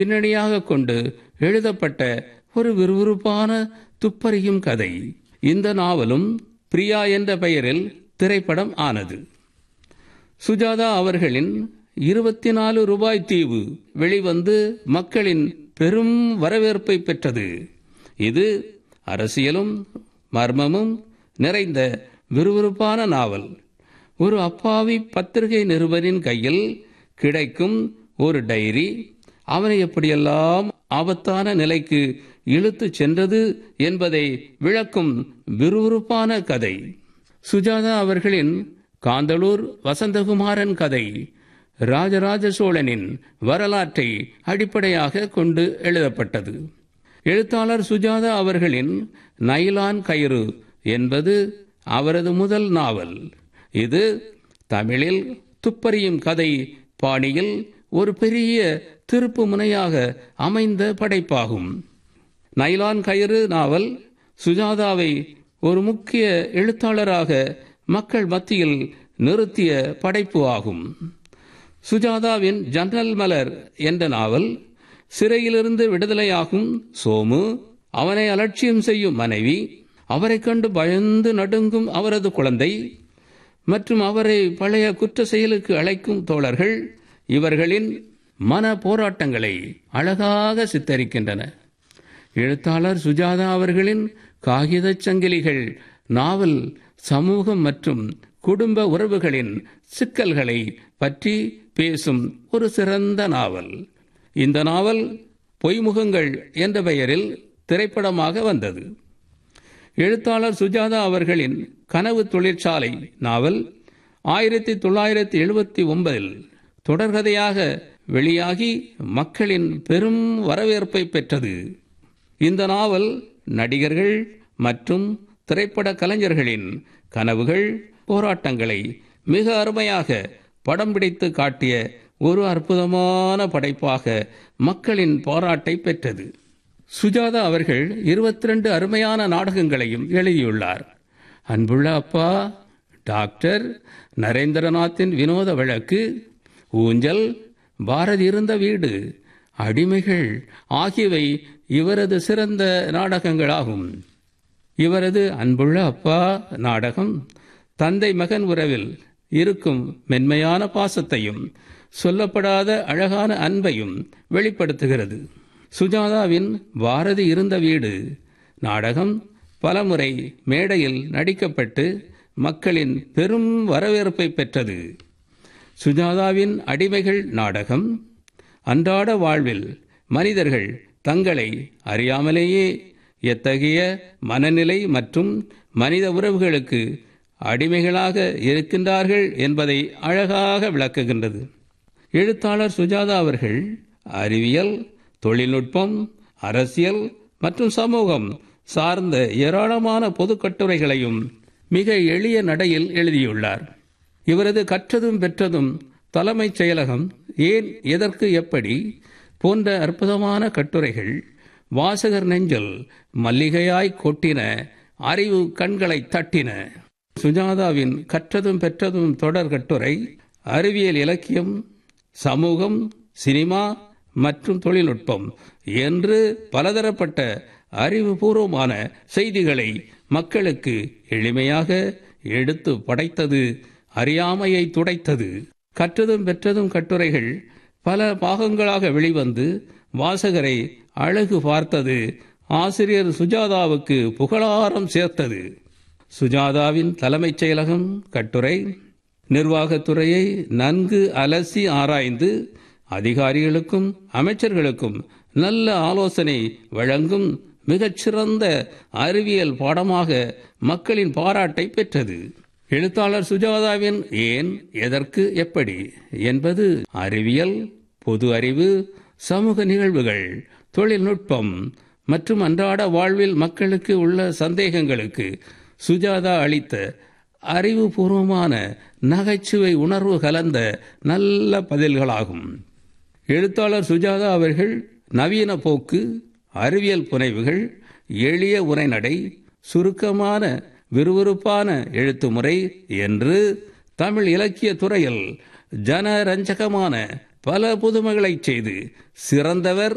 பின்னணியாக கொண்டு எழுதப்பட்ட ஒரு விறுவிறுப்பான துப்பறியும் கதை இந்த நாவலும் பிரியா என்ற பெயரில் திரைப்படம் ஆனது சுஜாதா அவர்களின் இருபத்தி நாலு ரூபாய் தீவு வெளிவந்து மக்களின் பெரும் வரவேற்பை பெற்றது இது அரசியலும் மர்மமும் நிறைந்த விறுவிறுப்பான நாவல் ஒரு அப்பாவி பத்திரிகை நிருபரின் கையில் கிடைக்கும் ஒரு டைரி அவனை எப்படியெல்லாம் ஆபத்தான நிலைக்கு இழுத்து சென்றது என்பதை விளக்கும் விறுவிறுப்பான கதை சுஜாதா அவர்களின் காந்தளூர் வசந்தகுமாரன் கதை ராஜராஜ சோழனின் வரலாற்றை அடிப்படையாக கொண்டு எழுதப்பட்டது எழுத்தாளர் சுஜாதா அவர்களின் நைலான் கயிறு என்பது அவரது முதல் நாவல் இது தமிழில் துப்பறியும் கதை பாணியில் ஒரு பெரிய திருப்பு முனையாக அமைந்த படைப்பாகும் நைலான் கயிறு நாவல் சுஜாதாவை ஒரு முக்கிய எழுத்தாளராக மக்கள் மத்தியில் நிறுத்திய படைப்பு ஆகும் சுஜாதாவின் ஜன்னல் மலர் என்ற நாவல் சிறையிலிருந்து விடுதலையாகும் சோமு அவனை அலட்சியம் செய்யும் மனைவி அவரை கண்டு பயந்து நடுங்கும் அவரது குழந்தை மற்றும் அவரை பழைய குற்ற செயலுக்கு அழைக்கும் தோழர்கள் இவர்களின் மன போராட்டங்களை அழகாக சித்தரிக்கின்றன எழுத்தாளர் சுஜாதா அவர்களின் காகிதச் சங்கிலிகள் நாவல் சமூகம் மற்றும் குடும்ப உறவுகளின் சிக்கல்களை பற்றி பேசும் ஒரு சிறந்த நாவல் இந்த நாவல் பொய்முகங்கள் என்ற பெயரில் திரைப்படமாக வந்தது எழுத்தாளர் சுஜாதா அவர்களின் கனவு தொழிற்சாலை நாவல் ஆயிரத்தி தொள்ளாயிரத்தி எழுபத்தி ஒன்பதில் தொடர்கதையாக வெளியாகி மக்களின் பெரும் வரவேற்பை பெற்றது இந்த நாவல் நடிகர்கள் மற்றும் திரைப்பட கலைஞர்களின் கனவுகள் போராட்டங்களை மிக அருமையாக படம் பிடித்து காட்டிய ஒரு அற்புதமான படைப்பாக மக்களின் பாராட்டை பெற்றது சுஜாதா அவர்கள் இருபத்தி ரெண்டு அருமையான நாடகங்களையும் எழுதியுள்ளார் அன்புள்ள அப்பா டாக்டர் நரேந்திரநாத்தின் வினோத வழக்கு ஊஞ்சல் பாரதி இருந்த வீடு அடிமைகள் ஆகியவை இவரது சிறந்த நாடகங்களாகும் இவரது அன்புள்ள அப்பா நாடகம் தந்தை மகன் உறவில் இருக்கும் மென்மையான பாசத்தையும் சொல்லப்படாத அழகான அன்பையும் வெளிப்படுத்துகிறது சுஜாதாவின் பாரதி இருந்த வீடு நாடகம் பலமுறை மேடையில் நடிக்கப்பட்டு மக்களின் பெரும் வரவேற்பை பெற்றது சுஜாதாவின் அடிமைகள் நாடகம் அன்றாட வாழ்வில் மனிதர்கள் தங்களை அறியாமலேயே எத்தகைய மனநிலை மற்றும் மனித உறவுகளுக்கு அடிமைகளாக இருக்கின்றார்கள் என்பதை அழகாக விளக்குகின்றது எழுத்தாளர் சுஜாதா அவர்கள் அறிவியல் தொழில்நுட்பம் அரசியல் மற்றும் சமூகம் சார்ந்த ஏராளமான பொது கட்டுரைகளையும் மிக எளிய நடையில் எழுதியுள்ளார் இவரது கற்றதும் பெற்றதும் தலைமைச் செயலகம் ஏன் எதற்கு எப்படி போன்ற அற்புதமான கட்டுரைகள் வாசகர் நெஞ்சல் மல்லிகையாய் கொட்டின அறிவு கண்களை தட்டின சுஜாதாவின் கற்றதும் பெற்றதும் தொடர் கட்டுரை அறிவியல் இலக்கியம் சமூகம் சினிமா மற்றும் தொழில்நுட்பம் என்று பலதரப்பட்ட அறிவுபூர்வமான செய்திகளை மக்களுக்கு எளிமையாக எடுத்து படைத்தது அறியாமையை துடைத்தது கற்றதும் பெற்றதும் கட்டுரைகள் பல பாகங்களாக வெளிவந்து வாசகரை அழகு பார்த்தது ஆசிரியர் சுஜாதாவுக்கு புகழாரம் சேர்த்தது சுஜாதாவின் தலைமைச் செயலகம் கட்டுரை நிர்வாகத்துறையை நன்கு அலசி ஆராய்ந்து அதிகாரிகளுக்கும் அமைச்சர்களுக்கும் நல்ல ஆலோசனை வழங்கும் மிகச்சிறந்த அறிவியல் பாடமாக மக்களின் பாராட்டை பெற்றது எழுத்தாளர் சுஜாதாவின் ஏன் எதற்கு எப்படி என்பது அறிவியல் பொது அறிவு சமூக நிகழ்வுகள் தொழில்நுட்பம் மற்றும் அன்றாட வாழ்வில் மக்களுக்கு உள்ள சந்தேகங்களுக்கு சுஜாதா அளித்த அறிவுபூர்வமான நகைச்சுவை உணர்வு கலந்த நல்ல பதில்களாகும் எழுத்தாளர் சுஜாதா அவர்கள் நவீன போக்கு அறிவியல் புனைவுகள் எளிய உரைநடை சுருக்கமான விறுவிறுப்பான எழுத்து முறை என்று தமிழ் இலக்கிய துறையில் ஜனரஞ்சகமான பல புதுமைகளைச் செய்து சிறந்தவர்